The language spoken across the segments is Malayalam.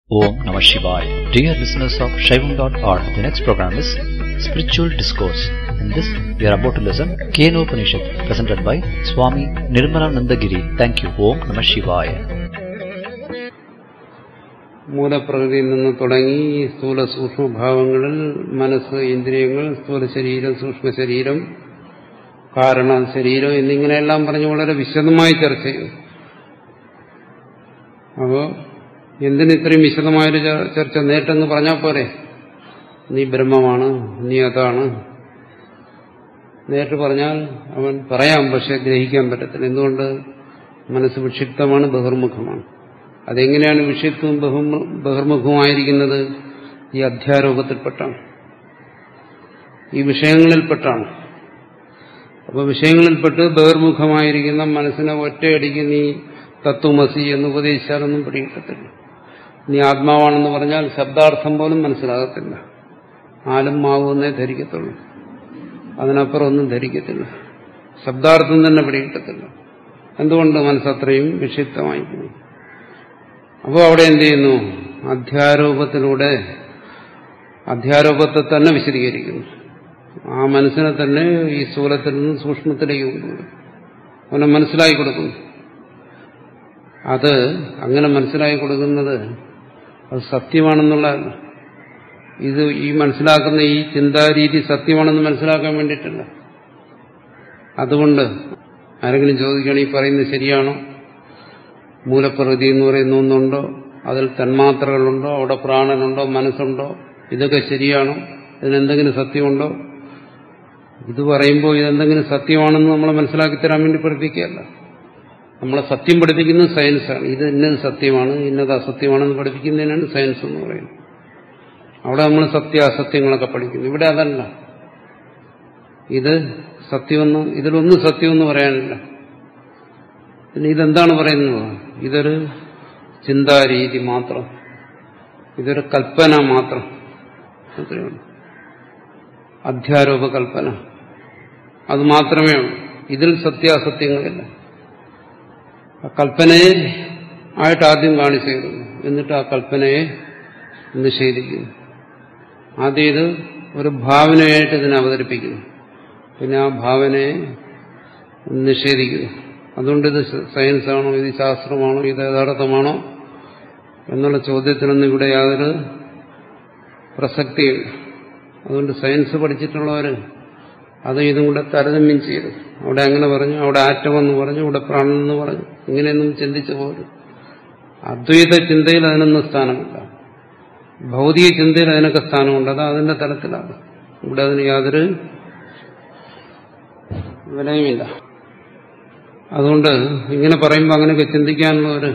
Om Namah Shivaya. Dear listeners of Shaivam.org, the next program is Spiritual Discourse. In this, we are about to listen Keno Upanishad, presented by Swami Nirmalanandagiri. Thank you. Om Namah Shivaya. മൂലപ്രകൃതിയിൽ നിന്ന് തുടങ്ങി ഈ സ്ഥൂല സൂക്ഷ്മഭാവങ്ങളിൽ മനസ്സ് ഇന്ദ്രിയങ്ങൾ സ്ഥൂല ശരീരം സൂക്ഷ്മ ശരീരം കാരണം ശരീരം എന്നിങ്ങനെയെല്ലാം പറഞ്ഞ് വളരെ വിശദമായി ചർച്ച ചെയ്തു അപ്പോ എന്തിന് ഇത്രയും വിശദമായൊരു ചർച്ച നേട്ടെന്ന് പറഞ്ഞാൽ പോരെ നീ ബ്രഹ്മമാണ് നീ അതാണ് നേരിട്ട് പറഞ്ഞാൽ അവൻ പറയാം പക്ഷെ ഗ്രഹിക്കാൻ പറ്റത്തില്ല എന്തുകൊണ്ട് മനസ്സ് വിക്ഷിപ്തമാണ് ബഹിർമുഖമാണ് അതെങ്ങനെയാണ് വിഷയത്വവും ബഹിർമുഖമായിരിക്കുന്നത് ഈ അധ്യാരോപത്തിൽപ്പെട്ടാണ് ഈ വിഷയങ്ങളിൽപ്പെട്ടാണ് അപ്പോൾ വിഷയങ്ങളിൽപ്പെട്ട് ബഹിർമുഖമായിരിക്കുന്ന മനസ്സിനെ ഒറ്റയടിക്ക് നീ തത്വമസി എന്ന് ഉപദേശിച്ചാലൊന്നും പിടികിട്ടത്തില്ല നീ ആത്മാവാണെന്ന് പറഞ്ഞാൽ ശബ്ദാർത്ഥം പോലും മനസ്സിലാകത്തില്ല ആലും മാവുന്നേ ധരിക്കത്തുള്ളൂ അതിനപ്പുറം ഒന്നും ധരിക്കത്തില്ല ശബ്ദാർത്ഥം തന്നെ പിടികിട്ടത്തില്ല എന്തുകൊണ്ട് മനസ്സത്രയും വിക്ഷിപ്തമായിരിക്കുന്നു അപ്പോൾ അവിടെ എന്ത് ചെയ്യുന്നു അധ്യാരോപത്തിലൂടെ അധ്യാരോപത്തെ തന്നെ വിശദീകരിക്കുന്നു ആ മനസ്സിനെ തന്നെ ഈ സ്ഥൂലത്തിൽ നിന്ന് സൂക്ഷ്മത്തിലേക്ക് കൊണ്ടുവരും അവനെ മനസ്സിലാക്കി കൊടുക്കുന്നു അത് അങ്ങനെ മനസ്സിലാക്കി കൊടുക്കുന്നത് അത് സത്യമാണെന്നുള്ളതല്ല ഇത് ഈ മനസ്സിലാക്കുന്ന ഈ ചിന്താരീതി സത്യമാണെന്ന് മനസ്സിലാക്കാൻ വേണ്ടിയിട്ടല്ല അതുകൊണ്ട് ആരെങ്കിലും ചോദിക്കുകയാണ് ഈ പറയുന്നത് ശരിയാണോ മൂലപ്രകൃതി എന്ന് പറയുന്ന ഒന്നുണ്ടോ അതിൽ തന്മാത്രകളുണ്ടോ അവിടെ പ്രാണനുണ്ടോ മനസ്സുണ്ടോ ഇതൊക്കെ ശരിയാണോ ഇതിനെന്തെങ്കിലും സത്യമുണ്ടോ ഇത് പറയുമ്പോൾ ഇതെന്തെങ്കിലും സത്യമാണെന്ന് നമ്മളെ മനസ്സിലാക്കി തരാൻ വേണ്ടി പഠിപ്പിക്കുകയല്ല നമ്മളെ സത്യം പഠിപ്പിക്കുന്നത് സയൻസാണ് ഇത് ഇന്നത് സത്യമാണ് ഇന്നത് അസത്യമാണെന്ന് പഠിപ്പിക്കുന്നതിനാണ് സയൻസ് എന്ന് പറയുന്നത് അവിടെ നമ്മൾ സത്യ അസത്യങ്ങളൊക്കെ പഠിക്കുന്നു ഇവിടെ അതല്ല ഇത് സത്യമെന്ന് ഇതിലൊന്നും സത്യമെന്ന് പറയാനില്ല പിന്നെ ഇതെന്താണ് പറയുന്നത് ഇതൊരു ചിന്താരീതി മാത്രം ഇതൊരു കൽപ്പന മാത്രം അത്രയുള്ളൂ അധ്യാരോപ കൽപ്പന അത് മാത്രമേ ഉള്ളൂ ഇതിൽ സത്യാസത്യങ്ങളില്ല ആ കൽപ്പനയെ ആയിട്ട് ആദ്യം കാണിച്ചു തരുന്നു എന്നിട്ട് ആ കൽപ്പനയെ നിഷേധിക്കുന്നു ആദ്യം ഇത് ഒരു ഭാവനയായിട്ട് ഇതിനെ അവതരിപ്പിക്കുന്നു പിന്നെ ആ ഭാവനയെ നിഷേധിക്കുന്നു അതുകൊണ്ട് ഇത് സയൻസാണോ ഇത് ശാസ്ത്രമാണോ ഇത് യഥാർത്ഥമാണോ എന്നുള്ള ചോദ്യത്തിനൊന്നും ഇവിടെ യാതൊരു പ്രസക്തിയില്ല അതുകൊണ്ട് സയൻസ് പഠിച്ചിട്ടുള്ളവർ അത് ഇതും കൂടെ താരതമ്യം ചെയ്തു അവിടെ അങ്ങനെ പറഞ്ഞു അവിടെ ആറ്റം എന്ന് പറഞ്ഞു ഇവിടെ പ്രാണൻ എന്ന് പറഞ്ഞു ഇങ്ങനെയൊന്നും ചിന്തിച്ചു പോലും അദ്വൈത ചിന്തയിൽ അതിനൊന്നും സ്ഥാനമില്ല ഭൗതിക ചിന്തയിൽ അതിനൊക്കെ സ്ഥാനമുണ്ട് അത് അതിന്റെ തലത്തിലാണ് ഇവിടെ അതിന് യാതൊരു വിലയുമില്ല അതുകൊണ്ട് ഇങ്ങനെ പറയുമ്പോൾ അങ്ങനെയൊക്കെ ചിന്തിക്കാനുള്ള ഒരു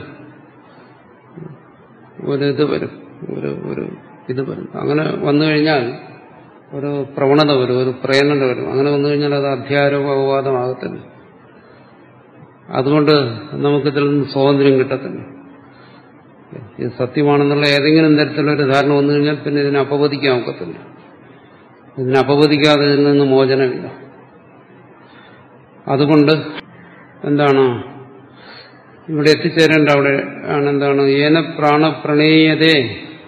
ഒരു ഇത് വരും ഒരു ഒരു ഇത് വരും അങ്ങനെ വന്നു കഴിഞ്ഞാൽ ഒരു പ്രവണത വരും ഒരു പ്രേരണ വരും അങ്ങനെ വന്നു കഴിഞ്ഞാൽ അത് അധ്യാരോപ അപവാദമാകത്തില്ല അതുകൊണ്ട് നമുക്കിതിൽ നിന്ന് സ്വാതന്ത്ര്യം കിട്ടത്തില്ല ഇത് സത്യമാണെന്നുള്ള ഏതെങ്കിലും തരത്തിലൊരു ധാരണ വന്നു കഴിഞ്ഞാൽ പിന്നെ ഇതിനെ അപവദിക്കാൻ ഒക്കത്തില്ല ഇതിനെ അപവദിക്കാതെ ഇതിൽ നിന്ന് മോചനമില്ല അതുകൊണ്ട് എന്താണ് ഇവിടെ എത്തിച്ചേരേണ്ട അവിടെ ആണ് എന്താണ് ഏന പ്രാണപ്രണീയതേ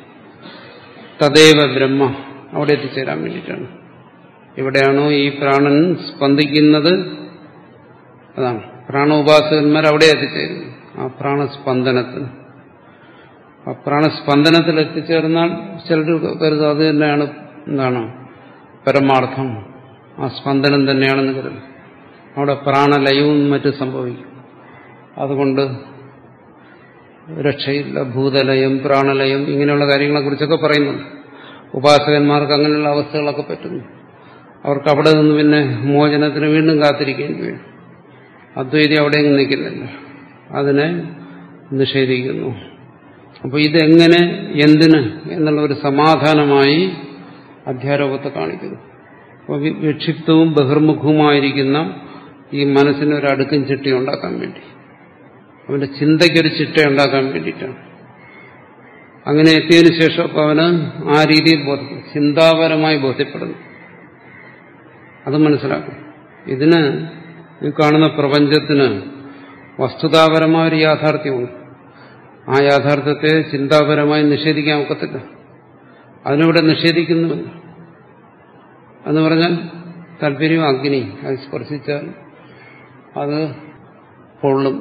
തദേവ ബ്രഹ്മ അവിടെ എത്തിച്ചേരാൻ വേണ്ടിയിട്ടാണ് എവിടെയാണോ ഈ പ്രാണൻ സ്പന്ദിക്കുന്നത് അതാണ് പ്രാണോപാസകന്മാർ അവിടെ എത്തിച്ചേരുന്നു ആ പ്രാണസ്പന്ദനത്തിന് ആ പ്രാണസ്പന്ദനത്തിൽ എത്തിച്ചേർന്നാൽ ചിലർ കരുതും അത് തന്നെയാണ് എന്താണ് പരമാർത്ഥം ആ സ്പന്ദനം തന്നെയാണെന്ന് കരുതും അവിടെ പ്രാണലയവും മറ്റും സംഭവിക്കും അതുകൊണ്ട് രക്ഷയില്ല ഭൂതലയം പ്രാണലയം ഇങ്ങനെയുള്ള കാര്യങ്ങളെക്കുറിച്ചൊക്കെ പറയുന്നുണ്ട് ഉപാസകന്മാർക്ക് അങ്ങനെയുള്ള അവസ്ഥകളൊക്കെ പറ്റുന്നു അവർക്ക് അവിടെ നിന്ന് പിന്നെ മോചനത്തിന് വീണ്ടും കാത്തിരിക്കേണ്ടി വരും അദ്വൈതി അവിടെയെങ്കിലും നിൽക്കുന്നില്ല അതിനെ നിഷേധിക്കുന്നു അപ്പോൾ ഇതെങ്ങനെ എന്തിന് എന്നുള്ള ഒരു സമാധാനമായി അധ്യാരോപത്തെ കാണിക്കുന്നു അപ്പോൾ വിക്ഷിപ്തവും ബഹിർമുഖവുമായിരിക്കുന്ന ഈ മനസ്സിന് ഒരു അടുക്കും ചിട്ട ഉണ്ടാക്കാൻ വേണ്ടി അവന്റെ ചിന്തയ്ക്കൊരു ചിട്ട ഉണ്ടാക്കാൻ വേണ്ടിയിട്ടാണ് അങ്ങനെ എത്തിയതിനു ശേഷം അപ്പോൾ അവന് ആ രീതിയിൽ ബോധപ്പെടും ചിന്താപരമായി ബോധ്യപ്പെടുന്നു അത് മനസ്സിലാക്കും ഇതിന് ഈ കാണുന്ന പ്രപഞ്ചത്തിന് വസ്തുതാപരമായ ഒരു യാഥാർത്ഥ്യമുണ്ട് ആ യാഥാർത്ഥ്യത്തെ ചിന്താപരമായി നിഷേധിക്കാൻ ഒക്കത്തില്ല അതിനിവിടെ നിഷേധിക്കുന്നുമില്ല എന്ന് പറഞ്ഞാൽ താല്പര്യം അഗ്നി അത് സ്പർശിച്ചാൽ അത് പൊള്ളും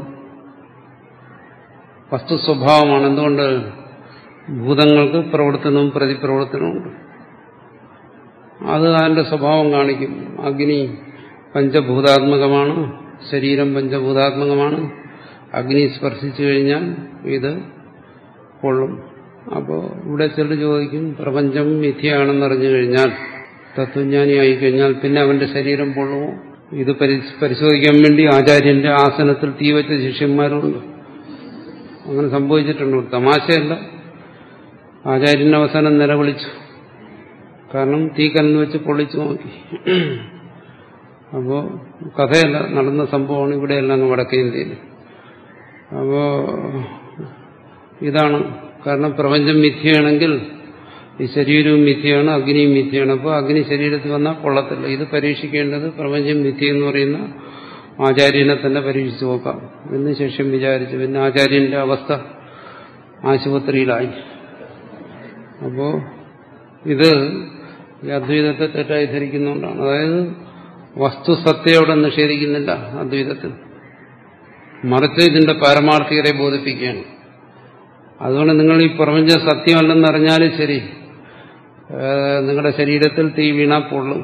വസ്തു സ്വഭാവമാണ് എന്തുകൊണ്ട് ഭൂതങ്ങൾക്ക് പ്രവർത്തനവും പ്രതിപ്രവർത്തനവും അത് അതിന്റെ സ്വഭാവം കാണിക്കും അഗ്നി പഞ്ചഭൂതാത്മകമാണ് ശരീരം പഞ്ചഭൂതാത്മകമാണ് അഗ്നി സ്പർശിച്ചു കഴിഞ്ഞാൽ ഇത് കൊള്ളും അപ്പോൾ ഇവിടെ ചിലർ ചോദിക്കും പ്രപഞ്ചം മിഥ്യയാണെന്നറിഞ്ഞു കഴിഞ്ഞാൽ തത്വജ്ഞാനി ആയിക്കഴിഞ്ഞാൽ പിന്നെ അവന്റെ ശരീരം പൊള്ളുമോ ഇത് പരിശോധിക്കാൻ വേണ്ടി ആചാര്യന്റെ ആസനത്തിൽ തീവച്ച ശിഷ്യന്മാരുണ്ട് അങ്ങനെ സംഭവിച്ചിട്ടുണ്ട് തമാശയല്ല ആചാര്യൻ അവസാനം നിലവിളിച്ചു കാരണം തീ കലന്ന് വെച്ച് പൊള്ളിച്ചു നോക്കി അപ്പോ കഥയല്ല നടന്ന സംഭവമാണ് ഇവിടെയല്ല അങ്ങ് വടക്കേ ഇന്ത്യയിൽ അപ്പോ ഇതാണ് കാരണം പ്രപഞ്ചം മിഥ്യയാണെങ്കിൽ ഈ ശരീരവും മിഥ്യയാണ് അഗ്നിയും മിഥ്യയാണ് അപ്പോൾ അഗ്നി ശരീരത്തിൽ വന്നാൽ കൊള്ളത്തില്ല ഇത് പരീക്ഷിക്കേണ്ടത് പ്രപഞ്ചം മിഥ്യ എന്ന് പറയുന്ന ആചാര്യനെ തന്നെ പരീക്ഷിച്ചു നോക്കാം എന്ന് ശേഷം വിചാരിച്ചു പിന്നെ ആചാര്യന്റെ അവസ്ഥ ആശുപത്രിയിലായി അപ്പോ ഇത് ഈ അദ്വൈതത്തെ തെറ്റായി ധരിക്കുന്നുകൊണ്ടാണ് അതായത് വസ്തുസത്യം അവിടെ നിഷേധിക്കുന്നില്ല അദ്വൈതത്തിൽ മറിച്ച് ഇതിന്റെ പാരമാർത്ഥികരെ ബോധിപ്പിക്കുകയാണ് അതുകൊണ്ട് നിങ്ങൾ ഈ പ്രപഞ്ചം സത്യമല്ലെന്നറിഞ്ഞാലും ശരി നിങ്ങളുടെ ശരീരത്തിൽ തീ വീണാൽ പൊള്ളും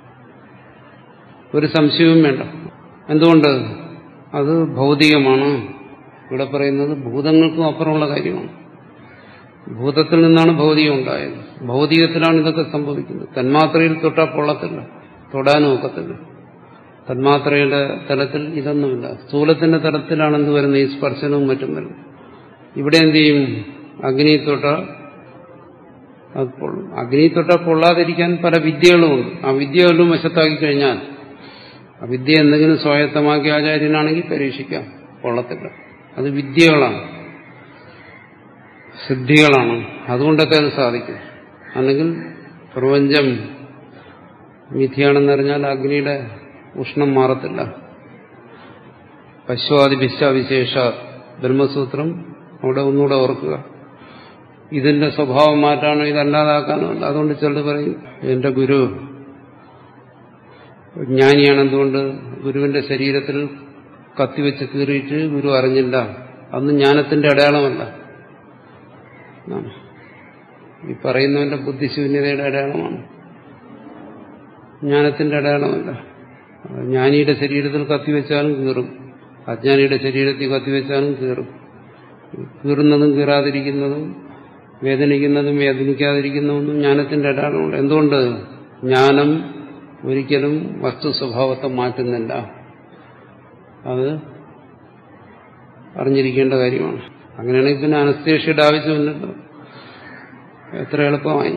ഒരു സംശയവും വേണ്ട എന്തുകൊണ്ട് അത് ഭൗതികമാണ് ഇവിടെ പറയുന്നത് ഭൂതങ്ങൾക്കും അപ്പുറമുള്ള കാര്യമാണ് ഭൂതത്തിൽ നിന്നാണ് ഭൗതികം ഉണ്ടായത് ഭൗതികത്തിലാണ് ഇതൊക്കെ സംഭവിക്കുന്നത് തന്മാത്രയിൽ തൊട്ടാൽ പൊള്ളത്തില്ല തൊടാനും ഒക്കത്തില്ല തന്മാത്രയുടെ തലത്തിൽ ഇതൊന്നുമില്ല സ്ഥൂലത്തിന്റെ തലത്തിലാണ് എന്ത് വരുന്നത് ഈ സ്പർശനവും മറ്റും വരുന്നത് ഇവിടെ എന്ത് ചെയ്യും അഗ്നി തൊട്ട അത് പൊള്ളും അഗ്നി തൊട്ട പൊള്ളാതിരിക്കാൻ പല വിദ്യകളുമുണ്ട് ആ വിദ്യകളും വശത്താക്കി കഴിഞ്ഞാൽ ആ വിദ്യ എന്തെങ്കിലും സ്വായത്തമാക്കിയ ആചാര്യനാണെങ്കിൽ പരീക്ഷിക്കാം പൊള്ളത്തില്ല അത് വിദ്യകളാണ് സിദ്ധികളാണ് അതുകൊണ്ടൊക്കെ അത് സാധിക്കും അല്ലെങ്കിൽ പ്രപഞ്ചം മിഥ്യയാണെന്നറിഞ്ഞാൽ അഗ്നിയുടെ ഉഷ്ണം മാറത്തില്ല പശ്വാദിഭിശ വിശേഷ ബ്രഹ്മസൂത്രം അവിടെ ഒന്നുകൂടെ ഓർക്കുക ഇതിന്റെ സ്വഭാവം മാറ്റാനോ ഇതല്ലാതാക്കാനോ അല്ല അതുകൊണ്ട് ചിലർ പറയും എന്റെ ഗുരു ജ്ഞാനിയാണ് എന്തുകൊണ്ട് ഗുരുവിന്റെ ശരീരത്തിൽ കത്തിവെച്ച് കീറിയിട്ട് ഗുരു അറിഞ്ഞില്ല അന്ന് ജ്ഞാനത്തിന്റെ അടയാളമല്ല ഈ പറയുന്നവന്റെ ബുദ്ധിശൂന്യതയുടെ അടയാളമാണ് ജ്ഞാനത്തിന്റെ അടയാളമല്ല ജ്ഞാനിയുടെ ശരീരത്തിൽ കത്തിവെച്ചാലും കീറും അജ്ഞാനിയുടെ ശരീരത്തിൽ കത്തിവെച്ചാലും കീറും കീറുന്നതും കീറാതിരിക്കുന്നതും വേദനിക്കുന്നതും വേദനിക്കാതിരിക്കുന്നതും ജ്ഞാനത്തിന്റെ അടയാളമുണ്ട് എന്തുകൊണ്ട് ജ്ഞാനം ഒരിക്കലും വസ്തു സ്വഭാവത്തെ മാറ്റുന്നില്ല അത് അറിഞ്ഞിരിക്കേണ്ട കാര്യമാണ് അങ്ങനെയാണെങ്കിൽ പിന്നെ അനസ്തേഷ്യയുടെ ആവശ്യമില്ലല്ലോ എത്ര എളുപ്പമായി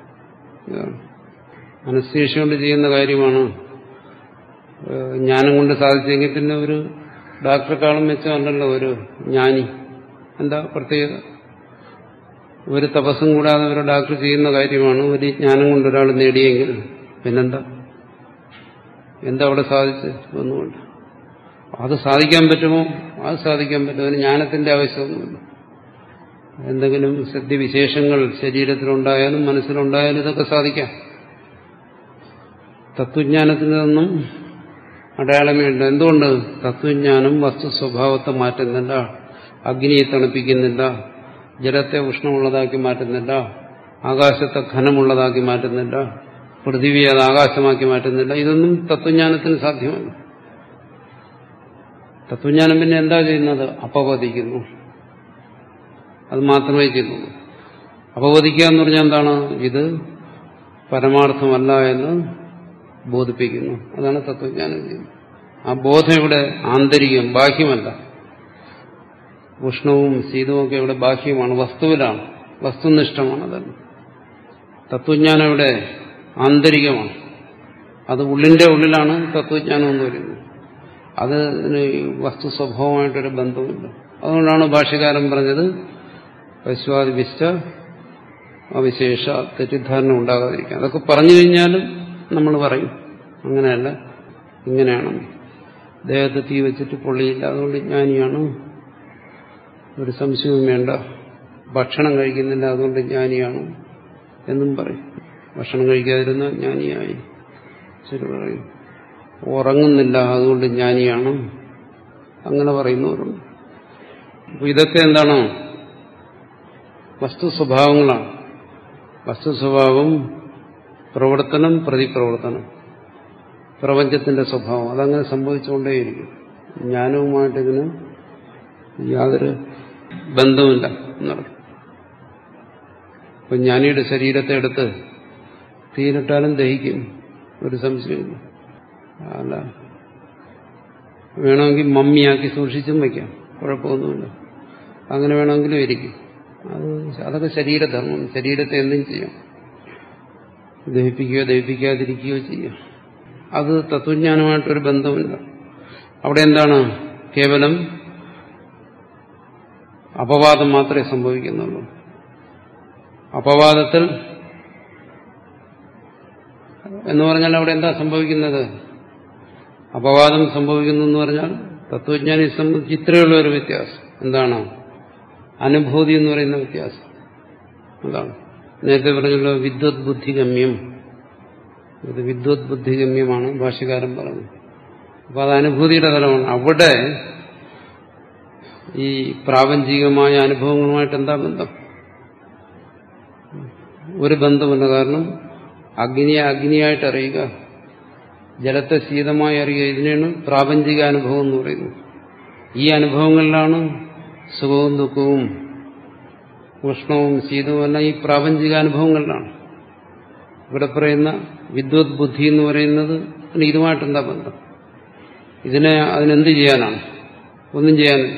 അനസ്തേഷ്യ കൊണ്ട് ചെയ്യുന്ന കാര്യമാണ് ജ്ഞാനം കൊണ്ട് സാധിച്ചെങ്കിൽ പിന്നെ ഒരു ഡോക്ടറെക്കാളും മെച്ചമല്ലല്ലോ ഒരു ജ്ഞാനി എന്താ പ്രത്യേകത ഒരു തപസ്സും കൂടാതെ ഒരു ഡോക്ടർ ചെയ്യുന്ന കാര്യമാണ് ഒരു ജ്ഞാനം കൊണ്ട് ഒരാൾ നേടിയെങ്കിൽ പിന്നെന്താ എന്താ അവിടെ സാധിച്ച് ഒന്നുകൊണ്ട് അത് സാധിക്കാൻ പറ്റുമോ അത് സാധിക്കാൻ പറ്റും അതിന് ജ്ഞാനത്തിന്റെ ആവശ്യമൊന്നുമില്ല എന്തെങ്കിലും സിദ്ധിവിശേഷങ്ങൾ ശരീരത്തിലുണ്ടായാലും മനസ്സിലുണ്ടായാലും ഇതൊക്കെ സാധിക്കാം തത്വജ്ഞാനത്തിനൊന്നും അടയാളമേ ഉണ്ട് എന്തുകൊണ്ട് തത്വജ്ഞാനം വസ്തു സ്വഭാവത്തെ മാറ്റുന്നില്ല അഗ്നിയെ തണുപ്പിക്കുന്നില്ല ജലത്തെ ഉഷ്ണമുള്ളതാക്കി മാറ്റുന്നില്ല ആകാശത്തെ ഘനമുള്ളതാക്കി മാറ്റുന്നില്ല പൃഥിവിയെ അത് ആകാശമാക്കി മാറ്റുന്നില്ല ഇതൊന്നും തത്വജ്ഞാനത്തിന് സാധ്യമല്ല തത്വജ്ഞാനം പിന്നെ എന്താ ചെയ്യുന്നത് അപവദിക്കുന്നു അത് മാത്രമേ ചെയ്യുന്നുള്ളൂ അപവദിക്കുക എന്ന് പറഞ്ഞാൽ എന്താണ് ഇത് പരമാർത്ഥമല്ല എന്ന് ബോധിപ്പിക്കുന്നു അതാണ് തത്വജ്ഞാനം ചെയ്യുന്നത് ആ ബോധം ഇവിടെ ആന്തരികം ബാഹ്യമല്ല ഉഷ്ണവും ശീതവും ഒക്കെ ഇവിടെ ബാഹ്യമാണ് വസ്തുവിലാണ് വസ്തുനിഷ്ഠമാണ് അതല്ല തത്വജ്ഞാനം ഇവിടെ ആന്തരികമാണ് അത് ഉള്ളിന്റെ ഉള്ളിലാണ് തത്വജ്ഞാനം എന്ന് പറയുന്നത് അതിന് വസ്തു സ്വഭാവമായിട്ടൊരു ബന്ധമില്ല അതുകൊണ്ടാണ് ഭാഷ്യകാരൻ പറഞ്ഞത് പശുവാദി വിശ്വ അവിശേഷ തെറ്റിദ്ധാരണ ഉണ്ടാകാതിരിക്കുക അതൊക്കെ പറഞ്ഞു കഴിഞ്ഞാലും നമ്മൾ പറയും അങ്ങനെയല്ല ഇങ്ങനെയാണ് ദേഹത്ത് തീ വെച്ചിട്ട് പൊള്ളിയില്ല അതുകൊണ്ട് ജ്ഞാനിയാണ് ഒരു സംശയവും വേണ്ട ഭക്ഷണം കഴിക്കുന്നില്ല അതുകൊണ്ട് ജ്ഞാനിയാണ് എന്നും പറയും ഭക്ഷണം കഴിക്കാതിരുന്ന ജ്ഞാനിയായി ശരി പറയും ഉറങ്ങുന്നില്ല അതുകൊണ്ട് ജ്ഞാനിയാണ് അങ്ങനെ പറയുന്നവരുണ്ട് അപ്പൊ ഇതൊക്കെ എന്താണ് വസ്തു സ്വഭാവങ്ങളാണ് വസ്തു സ്വഭാവം പ്രവർത്തനം പ്രതിപ്രവർത്തനം പ്രപഞ്ചത്തിന്റെ സ്വഭാവം അതങ്ങനെ സംഭവിച്ചുകൊണ്ടേയിരിക്കും ജ്ഞാനവുമായിട്ട് ഇതിന് യാതൊരു ബന്ധവുമില്ല എന്നർത്ഥം ഇപ്പൊ ജ്ഞാനിയുടെ ശരീരത്തെ എടുത്ത് തീരിട്ടാലും ദഹിക്കും ഒരു സംശയമില്ല അല്ല വേണമെങ്കിൽ മമ്മിയാക്കി സൂക്ഷിച്ചും വയ്ക്കാം കുഴപ്പമൊന്നുമില്ല അങ്ങനെ വേണമെങ്കിലും ഇരിക്കും അത് അതൊക്കെ ശരീരധർമ്മം ശരീരത്തെ എന്തും ചെയ്യാം ദഹിപ്പിക്കുകയോ ദഹിപ്പിക്കാതിരിക്കുകയോ ചെയ്യാം അത് തത്വജ്ഞാനമായിട്ടൊരു ബന്ധമില്ല അവിടെ എന്താണ് കേവലം അപവാദം മാത്രമേ സംഭവിക്കുന്നുള്ളൂ അപവാദത്തിൽ എന്ന് പറഞ്ഞാൽ അവിടെ എന്താ സംഭവിക്കുന്നത് അപവാദം സംഭവിക്കുന്നു എന്ന് പറഞ്ഞാൽ തത്വജ്ഞാനി സംബന്ധിച്ച് ഇത്രയുള്ള ഒരു വ്യത്യാസം എന്താണ് അനുഭൂതി എന്ന് പറയുന്ന വ്യത്യാസം അതാണ് നേരത്തെ പറഞ്ഞല്ലോ വിദ്വത് ബുദ്ധിഗമ്യം ഇത് വിദ്വത് ബുദ്ധിഗമ്യമാണ് ഭാഷ്യകാരൻ പറഞ്ഞത് അപ്പൊ അത് അനുഭൂതിയുടെ തലമാണ് അവിടെ ഈ പ്രാപഞ്ചികമായ അനുഭവങ്ങളുമായിട്ട് എന്താ ബന്ധം ഒരു ബന്ധമില്ല കാരണം അഗ്നിയെ അഗ്നിയായിട്ട് അറിയുക ജലത്തെ ശീതമായി അറിയുക ഇതിനാണ് പ്രാപഞ്ചിക അനുഭവം എന്ന് പറയുന്നത് ഈ അനുഭവങ്ങളിലാണ് സുഖവും ദുഃഖവും ഉഷ്ണവും ശീതവും എല്ലാം ഈ പ്രാപഞ്ചിക അനുഭവങ്ങളിലാണ് ഇവിടെ പറയുന്ന വിദ്വത് ബുദ്ധി എന്ന് പറയുന്നത് ഇതുമായിട്ട് എന്താ ബന്ധം ഇതിനെ അതിനെന്ത് ചെയ്യാനാണ് ഒന്നും ചെയ്യാനില്ല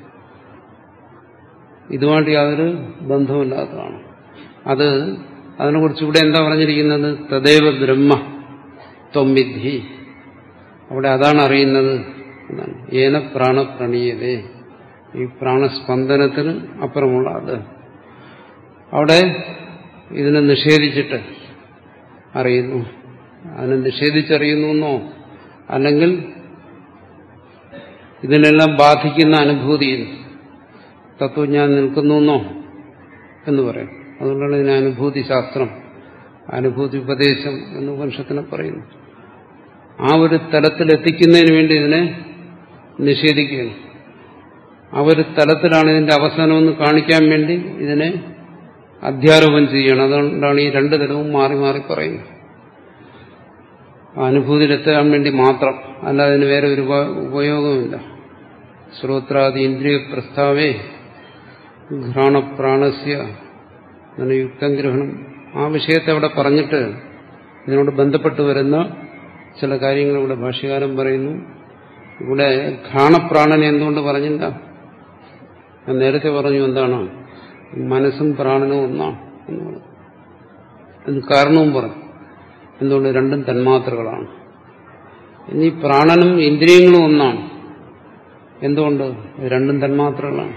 ഇതുമായിട്ട് യാതൊരു ബന്ധവുമില്ലാത്തതാണ് അത് അതിനെക്കുറിച്ച് ഇവിടെ എന്താ പറഞ്ഞിരിക്കുന്നത് തദൈവ ബ്രഹ്മ ത്വമിദ്ധി അവിടെ അതാണ് അറിയുന്നത് എന്നാണ് ഏന പ്രാണപ്രണീയതേ ഈ പ്രാണസ്പന്ദനത്തിന് അപ്പുറമുള്ള അത് അവിടെ ഇതിനെ നിഷേധിച്ചിട്ട് അറിയുന്നു അതിനെ നിഷേധിച്ചറിയുന്നു എന്നോ അല്ലെങ്കിൽ ഇതിനെല്ലാം ബാധിക്കുന്ന അനുഭൂതിയിൽ തത്വജ്ഞാൻ നിൽക്കുന്നു എന്നോ എന്ന് പറയും അതുകൊണ്ടാണ് ഇതിനെ അനുഭൂതി ശാസ്ത്രം അനുഭൂതി ഉപദേശം എന്ന് ഉപനിഷത്തിനെ പറയുന്നു ആ ഒരു തലത്തിലെത്തിക്കുന്നതിന് വേണ്ടി ഇതിനെ നിഷേധിക്കുകയാണ് ആ ഒരു തലത്തിലാണ് ഇതിന്റെ അവസാനമെന്ന് കാണിക്കാൻ വേണ്ടി ഇതിനെ അധ്യാരോപം ചെയ്യണം അതുകൊണ്ടാണ് ഈ രണ്ട് തലവും മാറി മാറി പറയുന്നത് അനുഭൂതിയിലെത്താൻ വേണ്ടി മാത്രം അല്ലാതെ അതിന് വേറെ ഒരു ഉപയോഗമില്ല ശ്രോത്രാദി ഇന്ദ്രിയ പ്രസ്താവേ ഘ്രാണപ്രാണസ്യ യുക്തം ഗ്രഹണം ആ വിഷയത്തെ അവിടെ പറഞ്ഞിട്ട് ഇതിനോട് ബന്ധപ്പെട്ട് വരുന്ന ചില കാര്യങ്ങൾ ഇവിടെ ഭാഷ്യകാരൻ പറയുന്നു ഇവിടെ ഘ്രാണപ്രാണനെ എന്തുകൊണ്ട് പറഞ്ഞില്ല ഞാൻ നേരത്തെ പറഞ്ഞു എന്താണ് മനസ്സും പ്രാണനും ഒന്നാണ് എന്ന് പറഞ്ഞു അതിന് കാരണവും പറഞ്ഞു എന്തുകൊണ്ട് രണ്ടും തന്മാത്രകളാണ് ഇനി പ്രാണനും ഇന്ദ്രിയങ്ങളും ഒന്നാണ് എന്തുകൊണ്ട് രണ്ടും തന്മാത്രകളാണ്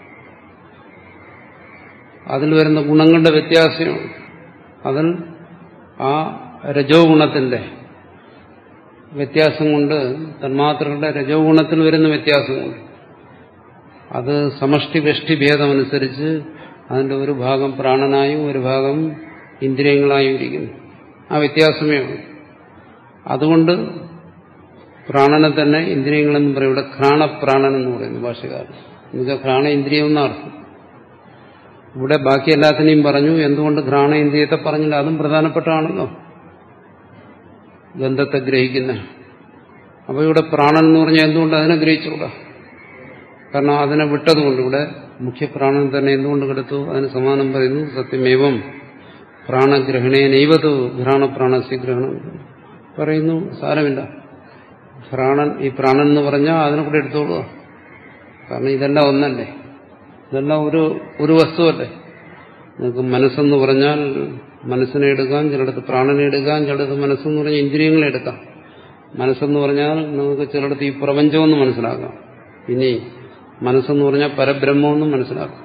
അതിൽ വരുന്ന ഗുണങ്ങളുടെ വ്യത്യാസമാണ് അതിൽ ആ രജോ ഗുണത്തിന്റെ വ്യത്യാസം കൊണ്ട് തന്മാത്രകളുടെ രജോ ഗുണത്തിൽ വരുന്ന വ്യത്യാസം കൊണ്ട് അത് സമഷ്ടി വെഷ്ടി ഭേദമനുസരിച്ച് അതിന്റെ ഒരു ഭാഗം പ്രാണനായും ഒരു ഭാഗം ഇന്ദ്രിയങ്ങളായും ഇരിക്കുന്നു ആ വ്യത്യാസമേ ഉള്ളൂ അതുകൊണ്ട് പ്രാണനെ തന്നെ ഇന്ദ്രിയങ്ങളെന്ന് പറയും ഇവിടെ ഘ്രാണപ്രാണൻ എന്ന് പറയുന്നു ഭാഷകാരൻ എന്നുവെച്ചാൽ ഘ്രാണ ഇന്ദ്രിയം എന്നർത്ഥം ഇവിടെ ബാക്കി എല്ലാത്തിനെയും പറഞ്ഞു എന്തുകൊണ്ട് ഘ്രാണ ഇന്ദ്രിയത്തെ പറഞ്ഞില്ല അതും പ്രധാനപ്പെട്ടാണല്ലോ ഗന്ധത്തെ ഗ്രഹിക്കുന്ന അപ്പൊ ഇവിടെ പ്രാണൻ എന്ന് പറഞ്ഞാൽ എന്തുകൊണ്ട് അതിനെ ഗ്രഹിച്ചുകൂടാ കാരണം അതിനെ വിട്ടതുകൊണ്ട് ഇവിടെ മുഖ്യപ്രാണൻ തന്നെ എന്തുകൊണ്ട് കിടത്തു അതിന് സമാനം പറയുന്നു സത്യമേവം പ്രാണഗ്രഹണേനൈവതു ഘ്രാണപ്രാണസ്യ ഗ്രഹണം പറയുന്നു സാരമില്ല പ്രാണൻ ഈ പ്രാണൻ എന്ന് പറഞ്ഞാൽ അതിനെ കൂടെ എടുത്തോളുക കാരണം ഇതെല്ലാം ഒന്നല്ലേ ഇതെല്ലാം ഒരു ഒരു വസ്തുവല്ലേ നിങ്ങൾക്ക് മനസ്സെന്ന് പറഞ്ഞാൽ മനസ്സിനെ എടുക്കാം ചിലടത്ത് പ്രാണനെ എടുക്കാം ചിലടത്ത് മനസ്സെന്ന് പറഞ്ഞാൽ ഇന്ദ്രിയങ്ങളെ എടുക്കാം മനസ്സെന്ന് പറഞ്ഞാൽ നമുക്ക് ചിലടത്ത് ഈ പ്രപഞ്ചമെന്ന് മനസ്സിലാക്കാം ഇനി മനസ്സെന്ന് പറഞ്ഞാൽ പരബ്രഹ്മമെന്നും മനസ്സിലാക്കാം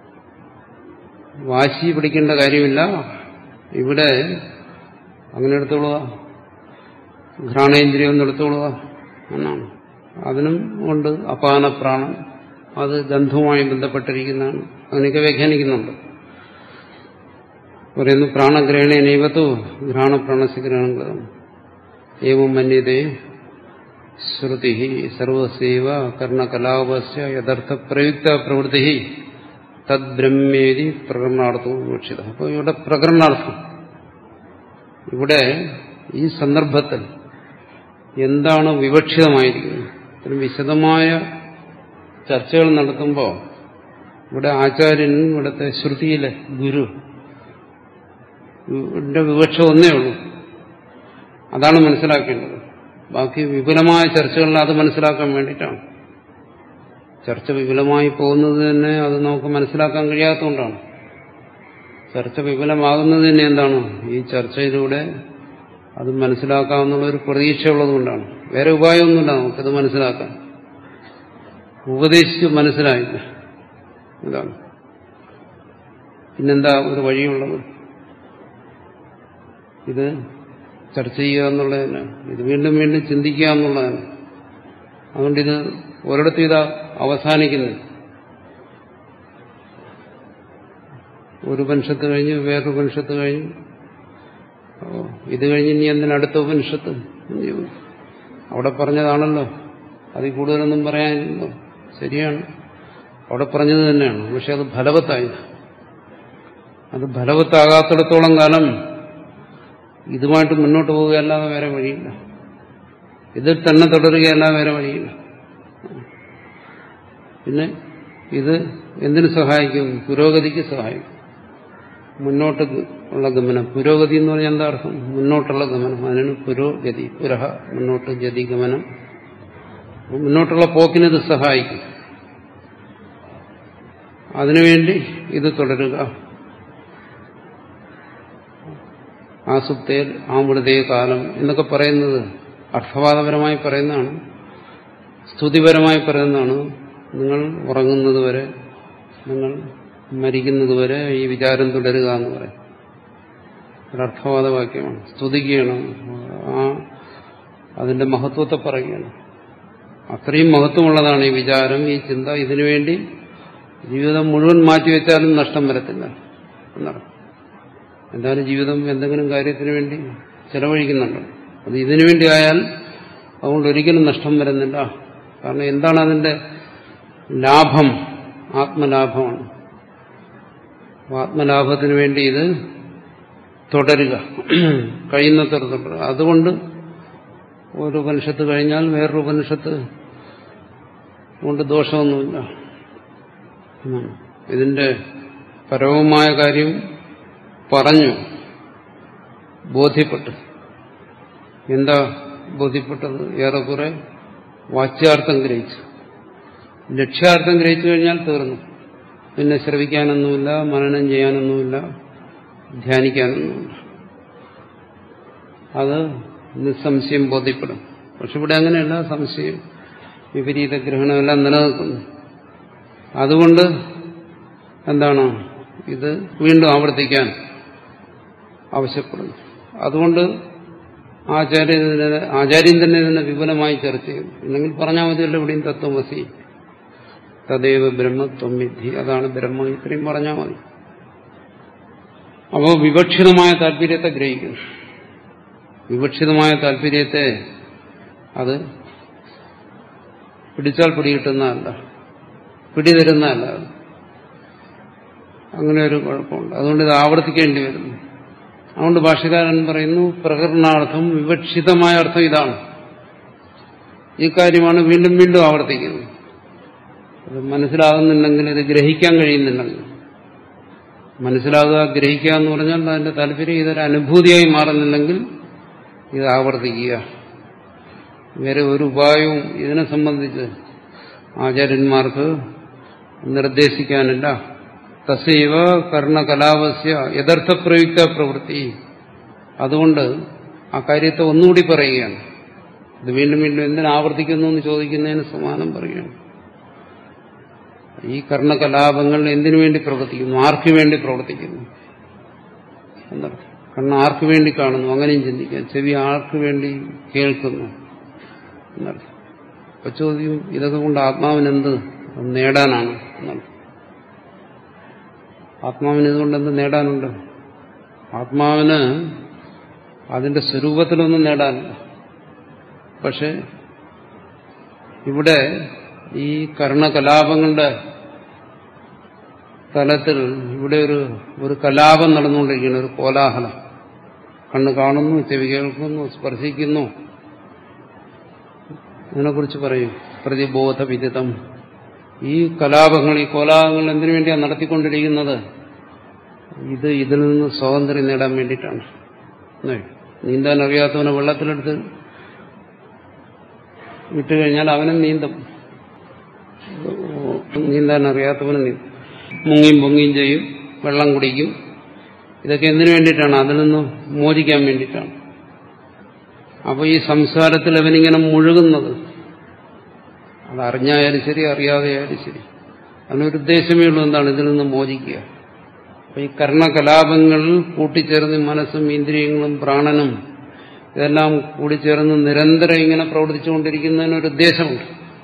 വാശി പിടിക്കേണ്ട കാര്യമില്ല ഇവിടെ അങ്ങനെ എടുത്തോളുക ഘ്രാണേന്ദ്രിയം ഒന്ന് എടുത്തോളുക എന്നാണ് അതിനും ഉണ്ട് അപാന പ്രാണൻ അത് ഗന്ധവുമായി ബന്ധപ്പെട്ടിരിക്കുന്നതാണ് അങ്ങനെയൊക്കെ വ്യാഖ്യാനിക്കുന്നുണ്ട് പറയുന്നു പ്രാണഗ്രഹണ നൈവത്തോ ഘ്രാണപ്രാണസിഗ്രഹണം ഏവം മന്യതേ ശ്രുതി സർവസേവ കർണകലാപസ്യ യഥാർത്ഥ പ്രയുക്ത പ്രവൃത്തി തദ്ബ്രഹ്മേരി പ്രകടനാർത്ഥവും വിവക്ഷിത അപ്പോൾ ഇവിടെ പ്രകടനാർത്ഥം ഇവിടെ ഈ സന്ദർഭത്തിൽ എന്താണ് വിവക്ഷിതമായിരിക്കുന്നത് ഇത്രയും വിശദമായ ചർച്ചകൾ നടത്തുമ്പോൾ ഇവിടെ ആചാര്യൻ ഇവിടുത്തെ ശ്രുതിയിലെ ഗുരു ന്റെ വിവക്ഷ ഒന്നേ ഉള്ളൂ അതാണ് മനസ്സിലാക്കേണ്ടത് ബാക്കി വിപുലമായ ചർച്ചകളിൽ അത് മനസ്സിലാക്കാൻ വേണ്ടിയിട്ടാണ് ചർച്ച വിപുലമായി പോകുന്നത് തന്നെ അത് നമുക്ക് മനസ്സിലാക്കാൻ കഴിയാത്തതുകൊണ്ടാണ് ചർച്ച വിപുലമാകുന്നത് തന്നെ എന്താണ് ഈ ചർച്ചയിലൂടെ അത് മനസ്സിലാക്കാമെന്നുള്ള ഒരു പ്രതീക്ഷ ഉള്ളതുകൊണ്ടാണ് വേറെ ഉപായമൊന്നുമില്ല നമുക്കത് മനസ്സിലാക്കാൻ ഉപദേശിച്ച് മനസ്സിലായില്ല ഇതാണ് പിന്നെന്താ ഒരു വഴിയുള്ളത് ഇത് ചർച്ച ചെയ്യുക എന്നുള്ളതന്നെ ഇത് വീണ്ടും വീണ്ടും ചിന്തിക്കുക എന്നുള്ളതാണ് അതുകൊണ്ടിത് ഒരിടത്തും ഇതാ അവസാനിക്കുന്നത് ഒരു ഉപനിഷത്ത് കഴിഞ്ഞ് വേറൊരു ഉപനിഷത്ത് കഴിഞ്ഞു ഇത് കഴിഞ്ഞ് ഇനി എന്തിനാ അടുത്ത ഉപനിഷത്ത് അവിടെ പറഞ്ഞതാണല്ലോ അതിൽ കൂടുതലൊന്നും പറയാനില്ലല്ലോ ശരിയാണ് അവിടെ പറഞ്ഞത് തന്നെയാണ് പക്ഷെ അത് ഫലവത്തായി അത് ഫലവത്താകാത്തിടത്തോളം കാലം ഇതുമായിട്ട് മുന്നോട്ട് പോവുകയല്ലാതെ വേറെ വഴിയില്ല ഇതിൽ തന്നെ തുടരുകയല്ലാതെ വേറെ വഴിയില്ല പിന്നെ ഇത് എന്തിനു സഹായിക്കും പുരോഗതിക്ക് സഹായിക്കും മുന്നോട്ട് ഉള്ള ഗമനം പുരോഗതി എന്ന് പറഞ്ഞാൽ എന്താ അർത്ഥം മുന്നോട്ടുള്ള ഗമനം അതിനാണ് പുരോഗതി പുരഹ മുന്നോട്ട് ഗതി ഗമനം മുന്നോട്ടുള്ള പോക്കിന് ഇത് സഹായിക്കും അതിനുവേണ്ടി ഇത് തുടരുക ആസുപ്തയിൽ ആമൃതേ കാലം എന്നൊക്കെ പറയുന്നത് അർത്ഥവാദപരമായി പറയുന്നതാണ് സ്തുതിപരമായി പറയുന്നതാണ് നിങ്ങൾ ഉറങ്ങുന്നത് വരെ നിങ്ങൾ മരിക്കുന്നത് വരെ ഈ വിചാരം തുടരുക എന്ന് പറയും ഒരർത്ഥവാദ വാക്യമാണ് സ്തുതിക്കുകയാണ് ആ അതിന്റെ മഹത്വത്തെ പറയുകയാണ് അത്രയും മഹത്വമുള്ളതാണ് ഈ വിചാരം ഈ ചിന്ത ഇതിനുവേണ്ടി ജീവിതം മുഴുവൻ മാറ്റിവെച്ചാലും നഷ്ടം വരത്തില്ല എന്നർത്ഥം എന്തായാലും ജീവിതം എന്തെങ്കിലും കാര്യത്തിന് വേണ്ടി ചെലവഴിക്കുന്നുണ്ട് അത് ഇതിനു വേണ്ടി ആയാൽ അതുകൊണ്ട് ഒരിക്കലും നഷ്ടം വരുന്നില്ല കാരണം എന്താണ് അതിന്റെ ലാഭം ആത്മലാഭമാണ് ആത്മലാഭത്തിന് വേണ്ടി ഇത് തുടരുക കഴിയുന്നത്ര തുടരുക അതുകൊണ്ട് ഒരു ഉപനിഷത്ത് കഴിഞ്ഞാൽ വേറൊരു ഉപനിഷത്ത് കൊണ്ട് ദോഷമൊന്നുമില്ല ഇതിന്റെ പരമമായ കാര്യം പറഞ്ഞു ബോധ്യപ്പെട്ടു എന്താ ബോധ്യപ്പെട്ടത് ഏറെക്കുറെ വാച്യാർത്ഥം ഗ്രഹിച്ചു ലക്ഷ്യാർത്ഥം ഗ്രഹിച്ചു കഴിഞ്ഞാൽ തീർന്നു പിന്നെ ശ്രവിക്കാനൊന്നുമില്ല മനനം ചെയ്യാനൊന്നുമില്ല ധ്യാനിക്കാനൊന്നുമില്ല അത് നിസ്സംശയം ബോധ്യപ്പെടും പക്ഷെ ഇവിടെ അങ്ങനെയല്ല സംശയം വിപരീത ഗ്രഹണമെല്ലാം നിലനിൽക്കുന്നു അതുകൊണ്ട് എന്താണ് ഇത് വീണ്ടും ആവർത്തിക്കാൻ ആവശ്യപ്പെടുന്നു അതുകൊണ്ട് ആചാര്യൻ ആചാര്യൻ തന്നെ ഇതിനെ വിപുലമായി ചർച്ച ചെയ്തു ഇല്ലെങ്കിൽ പറഞ്ഞാൽ മതിയല്ലോ ഇവിടെയും തത്വമസി തദൈവ ബ്രഹ്മത്വം വിധി അതാണ് ബ്രഹ്മം ഇത്രയും പറഞ്ഞാൽ മതി അപ്പോൾ വിവക്ഷിതമായ താല്പര്യത്തെ ഗ്രഹിക്കുന്നു വിവക്ഷിതമായ താല്പര്യത്തെ അത് പിടിച്ചാൽ പിടികിട്ടുന്നതല്ല പിടിതരുന്നതല്ല അത് അങ്ങനെ ഒരു കുഴപ്പമുണ്ട് അതുകൊണ്ട് ഇത് ആവർത്തിക്കേണ്ടി വരുന്നു അതുകൊണ്ട് ഭാഷകാരൻ പറയുന്നു പ്രകടനാർത്ഥം വിവക്ഷിതമായ അർത്ഥം ഇതാണ് ഈ കാര്യമാണ് വീണ്ടും വീണ്ടും ആവർത്തിക്കുന്നത് അത് മനസ്സിലാകുന്നുണ്ടെങ്കിൽ ഇത് ഗ്രഹിക്കാൻ കഴിയുന്നുണ്ടെങ്കിൽ മനസ്സിലാകുക ഗ്രഹിക്കുക എന്ന് പറഞ്ഞാൽ അതിന്റെ താല്പര്യം ഇതൊരു അനുഭൂതിയായി മാറുന്നില്ലെങ്കിൽ ഇത് ആവർത്തിക്കുക വേറെ ഒരു ഉപായവും ഇതിനെ സംബന്ധിച്ച് ആചാര്യന്മാർക്ക് നിർദ്ദേശിക്കാനില്ല തസൈവ കർണകലാവസ്യ യഥാർത്ഥപ്രയുക്ത പ്രവൃത്തി അതുകൊണ്ട് ആ കാര്യത്തെ ഒന്നുകൂടി പറയുകയാണ് ഇത് വീണ്ടും വീണ്ടും എന്തിനു ആവർത്തിക്കുന്നു എന്ന് ചോദിക്കുന്നതിന് സമാനം പറയുകയാണ് ഈ കർണകലാപങ്ങൾ എന്തിനു വേണ്ടി പ്രവർത്തിക്കുന്നു ആർക്കു വേണ്ടി പ്രവർത്തിക്കുന്നു എന്നർത്ഥം കണ്ണ് ആർക്കു വേണ്ടി കാണുന്നു അങ്ങനെയും ചിന്തിക്കാം ചെവി ആർക്കു വേണ്ടി കേൾക്കുന്നു എന്നർത്ഥം അപ്പൊ ചോദ്യം ഇതൊക്കെ കൊണ്ട് ആത്മാവിനെന്ത് അത് നേടാനാണ് എന്നാണ് ആത്മാവിന് ഇതുകൊണ്ട് എന്ത് നേടാനുണ്ട് ആത്മാവിന് അതിന്റെ സ്വരൂപത്തിലൊന്നും നേടാനില്ല പക്ഷെ ഇവിടെ ഈ കർണകലാപങ്ങളുടെ തലത്തിൽ ഇവിടെ ഒരു ഒരു കലാപം നടന്നുകൊണ്ടിരിക്കുന്നു ഒരു കോലാഹലം കണ്ണ് കാണുന്നു ചെവി കേൾക്കുന്നു സ്പർശിക്കുന്നു ഇതിനെക്കുറിച്ച് പറയും പ്രതിബോധ വിദിതം ഈ കലാപങ്ങൾ ഈ കോലാഹലങ്ങൾ എന്തിനു വേണ്ടിയാണ് നടത്തിക്കൊണ്ടിരിക്കുന്നത് ഇത് ഇതിൽ നിന്ന് സ്വാതന്ത്ര്യം നേടാൻ വേണ്ടിയിട്ടാണ് നീന്താൻ അറിയാത്തവനെ വെള്ളത്തിലെടുത്ത് വിട്ടുകഴിഞ്ഞാൽ അവനും നീന്തും നീന്താൻ അറിയാത്തവനും നീന്തും മുങ്ങിയും പൊങ്ങിയും ചെയ്യും വെള്ളം കുടിക്കും ഇതൊക്കെ എന്തിനു വേണ്ടിയിട്ടാണ് അതിൽ നിന്ന് മോചിക്കാൻ വേണ്ടിയിട്ടാണ് അപ്പോൾ ഈ സംസാരത്തിൽ അവനിങ്ങനെ മുഴുകുന്നത് അതറിഞ്ഞായാലും ശരി അറിയാതെയായാലും ശരി അതിനൊരു ഉദ്ദേശമേ ഉള്ളൂ എന്താണ് ഇതിൽ നിന്ന് മോചിക്കുക അപ്പോൾ ഈ കർണകലാപങ്ങൾ കൂട്ടിച്ചേർന്ന് മനസ്സും ഇന്ദ്രിയങ്ങളും പ്രാണനും ഇതെല്ലാം കൂടിച്ചേർന്ന് നിരന്തരം ഇങ്ങനെ പ്രവർത്തിച്ചുകൊണ്ടിരിക്കുന്നതിനൊരു ഉദ്ദേശമുണ്ട്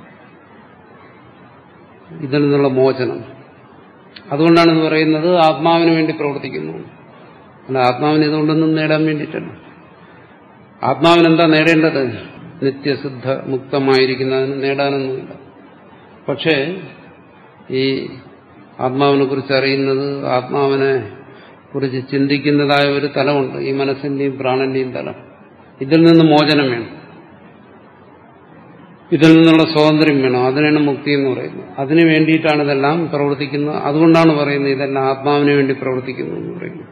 ഇതിൽ നിന്നുള്ള മോചനം അതുകൊണ്ടാണ് ഇത് പറയുന്നത് ആത്മാവിന് വേണ്ടി പ്രവർത്തിക്കുന്നു അല്ല ആത്മാവിന് ഇതുകൊണ്ടൊന്നും നേടാൻ വേണ്ടിയിട്ടല്ല ആത്മാവിന് എന്താ നേടേണ്ടത് നിത്യസിദ്ധ മുക്തമായിരിക്കുന്നതിന് നേടാനൊന്നുമില്ല പക്ഷേ ഈ ആത്മാവിനെ കുറിച്ച് അറിയുന്നത് ആത്മാവിനെ കുറിച്ച് ചിന്തിക്കുന്നതായ ഒരു തലമുണ്ട് ഈ മനസ്സിന്റെയും പ്രാണന്റെയും തലം ഇതിൽ നിന്ന് മോചനം വേണം ഇതിൽ നിന്നുള്ള സ്വാതന്ത്ര്യം വേണം അതിനാണ് മുക്തി എന്ന് പറയുന്നത് അതിനു വേണ്ടിയിട്ടാണ് ഇതെല്ലാം പ്രവർത്തിക്കുന്നത് അതുകൊണ്ടാണ് പറയുന്നത് ഇതെല്ലാം ആത്മാവിന് വേണ്ടി പ്രവർത്തിക്കുന്നു എന്ന് പറയുന്നത്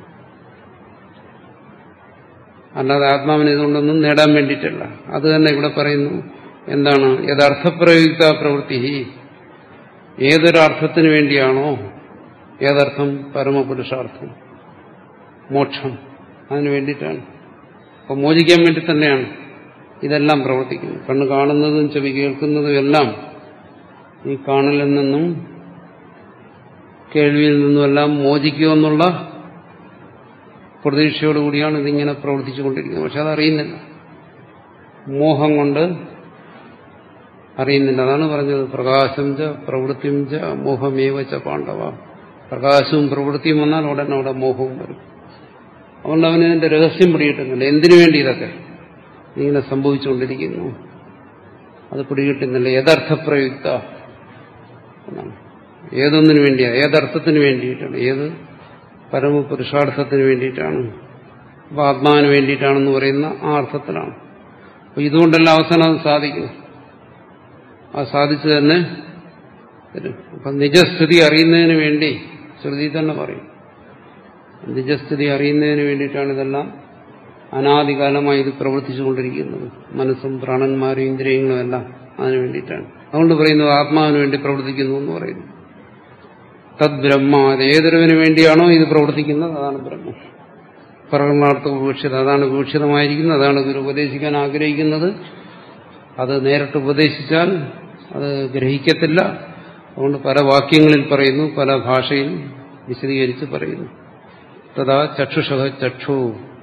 അല്ലാതെ ആത്മാവിന് ഇതുകൊണ്ടൊന്നും നേടാൻ വേണ്ടിയിട്ടല്ല അത് തന്നെ ഇവിടെ പറയുന്നു എന്താണ് യഥാർത്ഥപ്രയുക്ത പ്രവൃത്തി ഏതൊരർത്ഥത്തിന് വേണ്ടിയാണോ ഏതർത്ഥം പരമപുരുഷാർത്ഥം മോക്ഷം അതിനു വേണ്ടിയിട്ടാണ് അപ്പോൾ മോചിക്കാൻ വേണ്ടി തന്നെയാണ് ഇതെല്ലാം പ്രവർത്തിക്കുന്നത് കണ്ണ് കാണുന്നതും ചെവി കേൾക്കുന്നതും എല്ലാം ഈ കാണലിൽ നിന്നും കേൾവിയിൽ നിന്നുമെല്ലാം മോചിക്കുമെന്നുള്ള പ്രതീക്ഷയോടുകൂടിയാണ് ഇതിങ്ങനെ പ്രവർത്തിച്ചുകൊണ്ടിരിക്കുന്നത് പക്ഷെ അതറിയുന്നില്ല മോഹം കൊണ്ട് അറിയുന്നില്ല അതാണ് പറഞ്ഞത് പ്രകാശം ച പ്രവൃത്തിയും ച മോഹമേവ ച പാണ്ഡവ പ്രകാശവും പ്രവൃത്തിയും വന്നാൽ ഉടനെ അവിടെ മോഹവും വരും അതുകൊണ്ട് അവന് ഇതിന്റെ രഹസ്യം പിടികിട്ടുന്നില്ല എന്തിനു വേണ്ടി ഇതൊക്കെ ഇങ്ങനെ സംഭവിച്ചുകൊണ്ടിരിക്കുന്നു അത് പിടികിട്ടുന്നില്ല യഥാർത്ഥപ്രയുക്ത എന്നാണ് ഏതൊന്നിനു വേണ്ടിയാണ് ഏതർത്ഥത്തിന് വേണ്ടിയിട്ടാണ് ഏത് പരമപുരുഷാർത്ഥത്തിന് വേണ്ടിയിട്ടാണ് അപ്പൊ ആത്മാവിന് വേണ്ടിയിട്ടാണെന്ന് പറയുന്ന ആ അർത്ഥത്തിലാണ് അപ്പൊ ഇതുകൊണ്ടെല്ലാം അവസാനം അത് സാധിക്കും ആ സാധിച്ചു തന്നെ തരും അപ്പൊ നിജസ്ഥിതി അറിയുന്നതിന് വേണ്ടി ശ്രുതി തന്നെ പറയും നിജസ്ഥിതി അറിയുന്നതിന് വേണ്ടിയിട്ടാണ് ഇതെല്ലാം അനാദികാലമായി ഇത് പ്രവർത്തിച്ചുകൊണ്ടിരിക്കുന്നത് മനസ്സും പ്രാണന്മാരും ഇന്ദ്രിയങ്ങളും എല്ലാം അതിനു വേണ്ടിയിട്ടാണ് അതുകൊണ്ട് പറയുന്നത് ആത്മാവിന് വേണ്ടി പ്രവർത്തിക്കുന്നു എന്ന് പറയുന്നു തദ് ബ്രഹ്മ അത് ഏതൊരുവിന് വേണ്ടിയാണോ ഇത് പ്രവർത്തിക്കുന്നത് അതാണ് ബ്രഹ്മം പ്രകടനാർത്ഥ വിവക്ഷിത അതാണ് വിവക്ഷിതമായിരിക്കുന്നത് അതാണ് ഗുരു ഉപദേശിക്കാൻ ആഗ്രഹിക്കുന്നത് അത് നേരിട്ട് ഉപദേശിച്ചാൽ അത് ഗ്രഹിക്കത്തില്ല അതുകൊണ്ട് പല വാക്യങ്ങളിൽ പറയുന്നു പല ഭാഷയിൽ വിശദീകരിച്ച് പറയുന്നു തഥാ ചക്ഷുഷ ചക്ഷു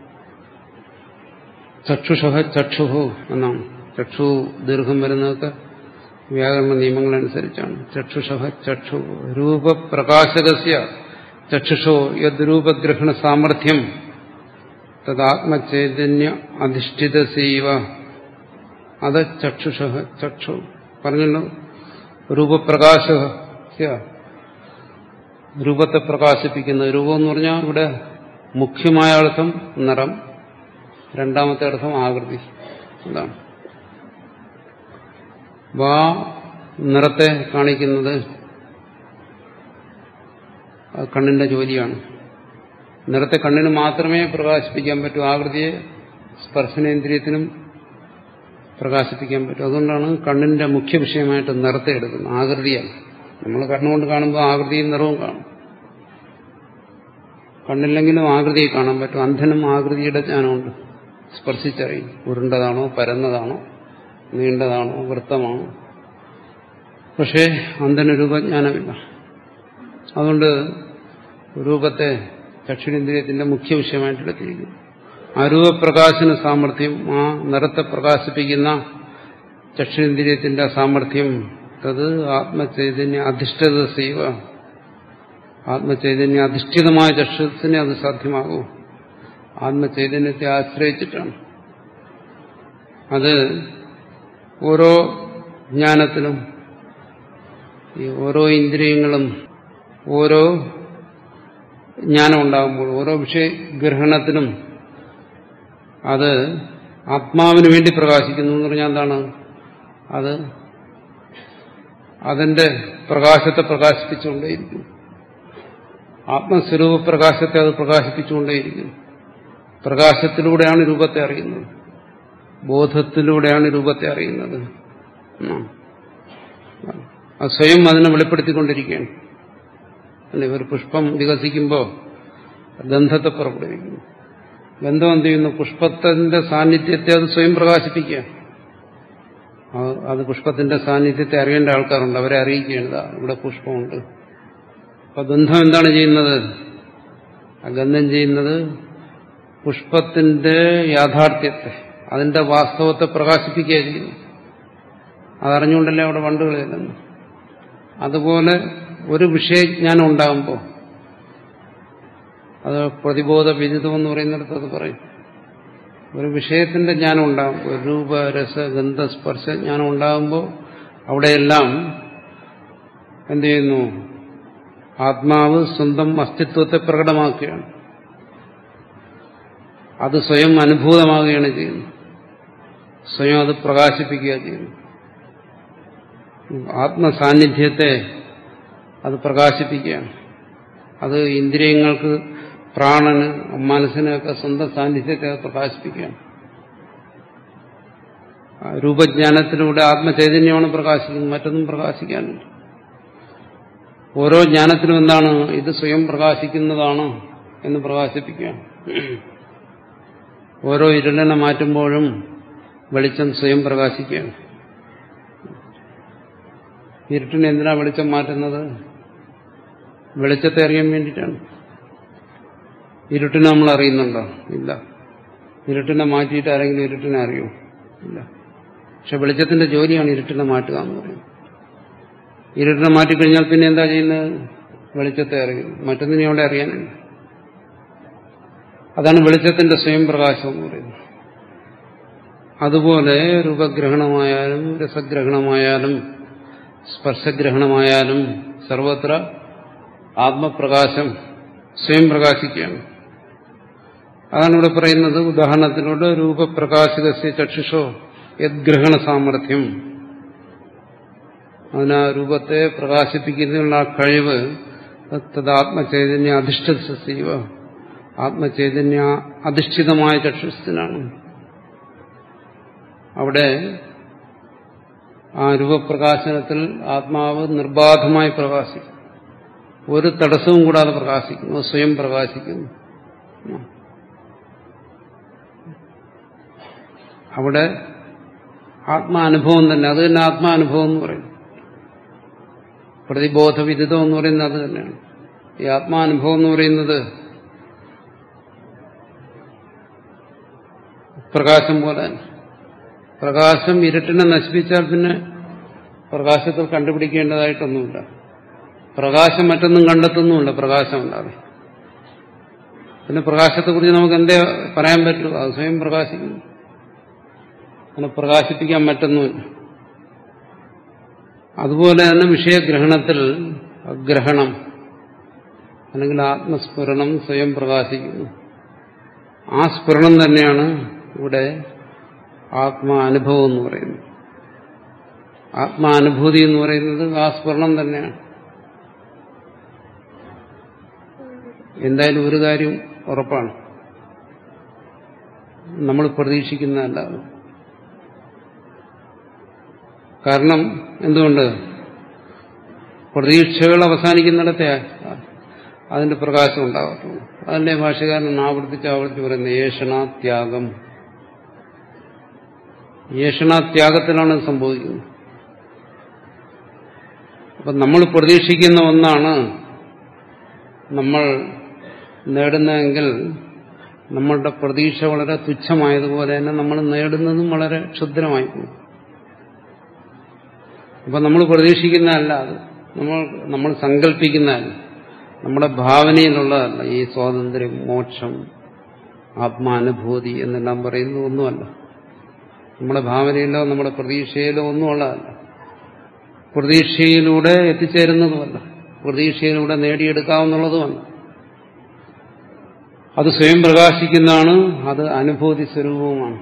ചക്ഷുഷ ചക്ഷു എന്നാണ് ചക്ഷു ദീർഘം വരുന്നതൊക്കെ വ്യാകരണ നിയമങ്ങളനുസരിച്ചാണ് ചക്ഷുഷ ചക്ഷു രൂപപ്രകാശകസ്യ ചക്ഷുഷോ യദ്രൂപഗ്രഹണ സാമർഥ്യം തദാത്മചൈതന്യ അധിഷ്ഠിതസീവ അത് ചക്ഷുഷ ചക്ഷു പറഞ്ഞല്ലോ രൂപപ്രകാശ രൂപത്തെ പ്രകാശിപ്പിക്കുന്ന രൂപം എന്ന് പറഞ്ഞാൽ ഇവിടെ മുഖ്യമായ അർത്ഥം നിറം രണ്ടാമത്തെ അർത്ഥം ആകൃതി എന്താണ് വാ നിറത്തെ കാണിക്കുന്നത് കണ്ണിന്റെ ജോലിയാണ് നിറത്തെ കണ്ണിന് മാത്രമേ പ്രകാശിപ്പിക്കാൻ പറ്റൂ ആകൃതിയെ സ്പർശനേന്ദ്രിയത്തിനും പ്രകാശിപ്പിക്കാൻ പറ്റും അതുകൊണ്ടാണ് കണ്ണിന്റെ മുഖ്യ വിഷയമായിട്ട് നിറത്തെ എടുക്കുന്നത് ആകൃതിയാണ് നമ്മൾ കണ്ണുകൊണ്ട് കാണുമ്പോൾ ആകൃതിയും നിറവും കാണും കണ്ണില്ലെങ്കിലും ആകൃതിയെ കാണാൻ പറ്റും അന്ധനും ആകൃതിയുടെ ജ്ഞാനമുണ്ട് സ്പർശിച്ചറിയും ഉരുണ്ടതാണോ പരന്നതാണോ നീണ്ടതാണോ വൃത്തമാണോ പക്ഷേ അന്ധന് രൂപജ്ഞാനമില്ല അതുകൊണ്ട് രൂപത്തെ ചക്ഷുരേന്ദ്രിയത്തിന്റെ മുഖ്യ വിഷയമായിട്ട് എടുത്തിരിക്കുന്നു ആ രൂപപ്രകാശന സാമർഥ്യം ആ നിറത്തെ പ്രകാശിപ്പിക്കുന്ന ചക്ഷുരേന്ദ്രിയത്തിന്റെ സാമർഥ്യം തത് ആത്മചൈതന്യ അധിഷ്ഠിത സൈവ ആത്മചൈതന്യ അധിഷ്ഠിതമായ ചക്ഷുസിനെ അത് സാധ്യമാകൂ ആത്മചൈതന്യത്തെ ആശ്രയിച്ചിട്ടാണ് അത് ഓരോ ജ്ഞാനത്തിലും ഈ ഓരോ ഇന്ദ്രിയങ്ങളും ഓരോ ജ്ഞാനം ഉണ്ടാകുമ്പോൾ ഓരോ വിഷയഗ്രഹണത്തിനും അത് ആത്മാവിന് വേണ്ടി പ്രകാശിക്കുന്നു എന്ന് പറഞ്ഞാൽ എന്താണ് അത് അതിന്റെ പ്രകാശത്തെ പ്രകാശിപ്പിച്ചുകൊണ്ടേയിരിക്കും ആത്മസ്വരൂപ പ്രകാശത്തെ അത് പ്രകാശിപ്പിച്ചുകൊണ്ടേയിരിക്കും പ്രകാശത്തിലൂടെയാണ് രൂപത്തെ അറിയുന്നത് ബോധത്തിലൂടെയാണ് രൂപത്തെ അറിയുന്നത് അത് സ്വയം അതിനെ വെളിപ്പെടുത്തിക്കൊണ്ടിരിക്കുകയാണ് അല്ലെ ഒരു പുഷ്പം വികസിക്കുമ്പോൾ ഗന്ധത്തെ പുറപ്പെടുവിക്കുന്നു ഗന്ധം എന്ത് ചെയ്യുന്നു പുഷ്പത്തിന്റെ സാന്നിധ്യത്തെ അത് സ്വയം പ്രകാശിപ്പിക്കുക അത് പുഷ്പത്തിന്റെ സാന്നിധ്യത്തെ അറിയേണ്ട ആൾക്കാരുണ്ട് അവരെ അറിയിക്കുകയാണ് ഇവിടെ പുഷ്പമുണ്ട് അപ്പൊ ഗന്ധം എന്താണ് ചെയ്യുന്നത് ആ ഗന്ധം ചെയ്യുന്നത് പുഷ്പത്തിന്റെ യാഥാർത്ഥ്യത്തെ അതിന്റെ വാസ്തവത്തെ പ്രകാശിപ്പിക്കുക ചെയ്യുന്നു അതറിഞ്ഞുകൊണ്ടല്ലേ അവിടെ വണ്ടുകളില്ലെന്ന് അതുപോലെ ഒരു വിഷയജ്ഞാനം ഉണ്ടാകുമ്പോൾ അത് പ്രതിബോധ വിദിതം എന്ന് പറയുന്നിടത്ത് അത് പറയും ഒരു വിഷയത്തിന്റെ ജ്ഞാനം ഉണ്ടാകുമ്പോൾ രൂപ രസ ഗന്ധ സ്പർശ ജ്ഞാനം ഉണ്ടാകുമ്പോൾ അവിടെയെല്ലാം എന്ത് ചെയ്യുന്നു ആത്മാവ് സ്വന്തം അസ്തിത്വത്തെ പ്രകടമാക്കുകയാണ് അത് സ്വയം അനുഭൂതമാകുകയാണ് ചെയ്യുന്നത് സ്വയം അത് പ്രകാശിപ്പിക്കുക ചെയ്യുന്നു ആത്മസാന്നിധ്യത്തെ അത് പ്രകാശിപ്പിക്കുകയാണ് അത് ഇന്ദ്രിയങ്ങൾക്ക് പ്രാണന് മനസ്സിനൊക്കെ സ്വന്തം സാന്നിധ്യത്തെ അത് പ്രകാശിപ്പിക്കുകയാണ് രൂപജ്ഞാനത്തിലൂടെ ആത്മചൈതന്യമാണ് പ്രകാശിക്കുന്നത് മറ്റൊന്നും പ്രകാശിക്കാനില്ല ഓരോ ജ്ഞാനത്തിലും എന്താണ് ഇത് സ്വയം പ്രകാശിക്കുന്നതാണ് എന്ന് പ്രകാശിപ്പിക്കുകയാണ് ഓരോ ഇരുളിനെ മാറ്റുമ്പോഴും വെളിച്ചം സ്വയം പ്രകാശിക്കുകയാണ് ഇരുട്ടിനെ എന്തിനാ വെളിച്ചം മാറ്റുന്നത് വെളിച്ചത്തെ അറിയാൻ വേണ്ടിയിട്ടാണ് ഇരുട്ടിനെ നമ്മൾ അറിയുന്നുണ്ടോ ഇല്ല ഇരുട്ടിനെ മാറ്റിയിട്ട് ആരെങ്കിലും ഇരുട്ടിനെ അറിയോ ഇല്ല പക്ഷെ വെളിച്ചത്തിന്റെ ജോലിയാണ് ഇരുട്ടിനെ മാറ്റുക എന്ന് പറയുന്നത് ഇരുട്ടിനെ മാറ്റിക്കഴിഞ്ഞാൽ പിന്നെ എന്താ ചെയ്യുന്നത് വെളിച്ചത്തെ അറിയുന്നു മറ്റൊന്നിനെ അവിടെ അറിയാനില്ല അതാണ് വെളിച്ചത്തിന്റെ സ്വയം പ്രകാശം എന്ന് പറയുന്നത് അതുപോലെ രൂപഗ്രഹണമായാലും രസഗ്രഹണമായാലും സ്പർശഗ്രഹണമായാലും സർവത്ര ആത്മപ്രകാശം സ്വയം പ്രകാശിക്കുകയാണ് അതാണ് ഇവിടെ പറയുന്നത് ഉദാഹരണത്തിലൂടെ രൂപപ്രകാശകസ്യ ചക്ഷുഷോ യദ്ഗ്രഹണ സാമർഥ്യം അതിനാ രൂപത്തെ പ്രകാശിപ്പിക്കുന്നതിനുള്ള ആ കഴിവ് തദാത്മചൈതന്യ അധിഷ്ഠിത സീവ ആത്മചൈതന്യ അധിഷ്ഠിതമായ ചക്ഷുസ്ഥനാണ് അവിടെ ആ രൂപപ്രകാശനത്തിൽ ആത്മാവ് നിർബാധമായി പ്രകാശിക്കും ഒരു തടസ്സവും കൂടാതെ പ്രകാശിക്കുന്നു സ്വയം പ്രകാശിക്കുന്നു അവിടെ ആത്മാനുഭവം തന്നെ അത് തന്നെ ആത്മാനുഭവം എന്ന് പറയും പ്രതിബോധവിദിതം എന്ന് പറയുന്നത് അത് തന്നെയാണ് ഈ ആത്മാനുഭവം എന്ന് പറയുന്നത് പ്രകാശം പോലെ തന്നെ പ്രകാശം ഇരുട്ടിനെ നശിപ്പിച്ചാൽ പിന്നെ പ്രകാശത്തിൽ കണ്ടുപിടിക്കേണ്ടതായിട്ടൊന്നുമില്ല പ്രകാശം മറ്റൊന്നും കണ്ടെത്തുന്നുമില്ല പ്രകാശമല്ലാതെ പിന്നെ പ്രകാശത്തെക്കുറിച്ച് നമുക്ക് എന്തേ പറയാൻ പറ്റൂ അത് സ്വയം പ്രകാശിക്കുന്നു അങ്ങനെ പ്രകാശിപ്പിക്കാൻ പറ്റുന്നുമില്ല അതുപോലെ തന്നെ വിഷയഗ്രഹണത്തിൽ ഗ്രഹണം അല്ലെങ്കിൽ ആത്മസ്ഫുരണം സ്വയം പ്രകാശിക്കുന്നു ആ സ്ഫുരണം തന്നെയാണ് ഇവിടെ ആത്മാനുഭവം എന്ന് പറയുന്നത് ആത്മാനുഭൂതി എന്ന് പറയുന്നത് ആ സ്ഫുരണം തന്നെയാണ് എന്തായാലും ഒരു കാര്യം ഉറപ്പാണ് നമ്മൾ പ്രതീക്ഷിക്കുന്നതല്ല കാരണം എന്തുകൊണ്ട് പ്രതീക്ഷകൾ അവസാനിക്കുന്നിടത്തെ അതിന്റെ പ്രകാശം ഉണ്ടാകത്തുള്ളൂ അതിന്റെ ഭാഷകാരൻ ആവർത്തിച്ച് ആവർത്തിച്ച് പറയുന്നത് ഏഷണാത്യാഗം ഏഷണാത്യാഗത്തിലാണ് സംഭവിക്കുന്നത് അപ്പം നമ്മൾ പ്രതീക്ഷിക്കുന്ന ഒന്നാണ് നമ്മൾ നേടുന്നതെങ്കിൽ നമ്മളുടെ പ്രതീക്ഷ വളരെ തുച്ഛമായതുപോലെ തന്നെ നമ്മൾ നേടുന്നതും വളരെ ക്ഷുദ്രമായി പോകും അപ്പൊ നമ്മൾ പ്രതീക്ഷിക്കുന്നതല്ല അത് നമ്മൾ നമ്മൾ സങ്കല്പിക്കുന്നതല്ല നമ്മുടെ ഭാവനയിലുള്ളതല്ല ഈ സ്വാതന്ത്ര്യം മോക്ഷം ആത്മാനുഭൂതി എന്നെല്ലാം പറയുന്നത് ഒന്നുമല്ല നമ്മുടെ ഭാവനയിലോ നമ്മുടെ പ്രതീക്ഷയിലോ ഒന്നുമുള്ളതല്ല പ്രതീക്ഷയിലൂടെ എത്തിച്ചേരുന്നതുമല്ല പ്രതീക്ഷയിലൂടെ നേടിയെടുക്കാവുന്നതുമല്ല അത് സ്വയം പ്രകാശിക്കുന്നതാണ് അത് അനുഭൂതി സ്വരൂപവുമാണ്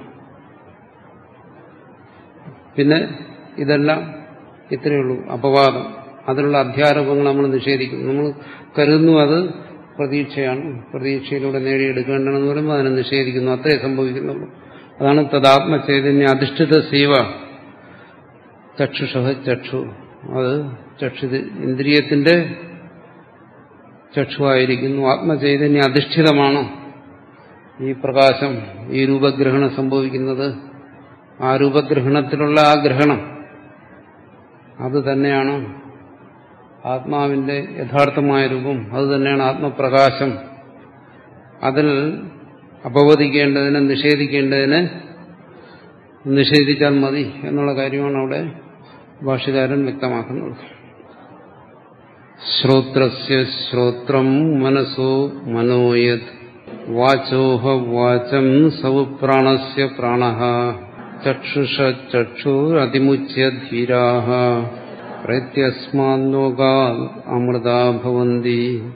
പിന്നെ ഇതെല്ലാം ഇത്രയേ ഉള്ളൂ അപവാദം അതിനുള്ള അധ്യാരോപങ്ങൾ നമ്മൾ നിഷേധിക്കും നമ്മൾ കരുതുന്നു അത് പ്രതീക്ഷയാണ് പ്രതീക്ഷയിലൂടെ നേടിയെടുക്കേണ്ടതെന്ന് പറയുമ്പോൾ അതിനെ നിഷേധിക്കുന്നു അത്രേ സംഭവിക്കുന്നുള്ളൂ അതാണ് തദാത്മചൈതന്യ അധിഷ്ഠിത സീവ ചക്ഷുഷ ചക്ഷു അത് ചക്ഷു ഇന്ദ്രിയത്തിന്റെ ചക്ഷുവായിരിക്കുന്നു ആത്മചൈതന്യ അധിഷ്ഠിതമാണ് ഈ പ്രകാശം ഈ രൂപഗ്രഹണം സംഭവിക്കുന്നത് ആ രൂപഗ്രഹണത്തിലുള്ള ആ ഗ്രഹണം അത് തന്നെയാണ് ആത്മാവിന്റെ യഥാർത്ഥമായ രൂപം അത് തന്നെയാണ് ആത്മപ്രകാശം അതിൽ അപവദിക്കേണ്ടതിനെ നിഷേധിക്കേണ്ടതിനെ നിഷേധിച്ചാൽ മതി എന്നുള്ള കാര്യമാണ് അവിടെ ഭാഷകാരൻ വ്യക്തമാക്കുന്നത് ശ്രോത്രസ്യ ശ്രോത്രം മനസ്സോ മനോയത് വാചോഹ വാചം സൗ പ്രാണസ്യ പ്രാണ ചക്ഷുഷ ചക്ഷുരതിമുച്യ ധീരാ പ്രത്യസ്മാലോകാ അമൃതാ ഭവന്തി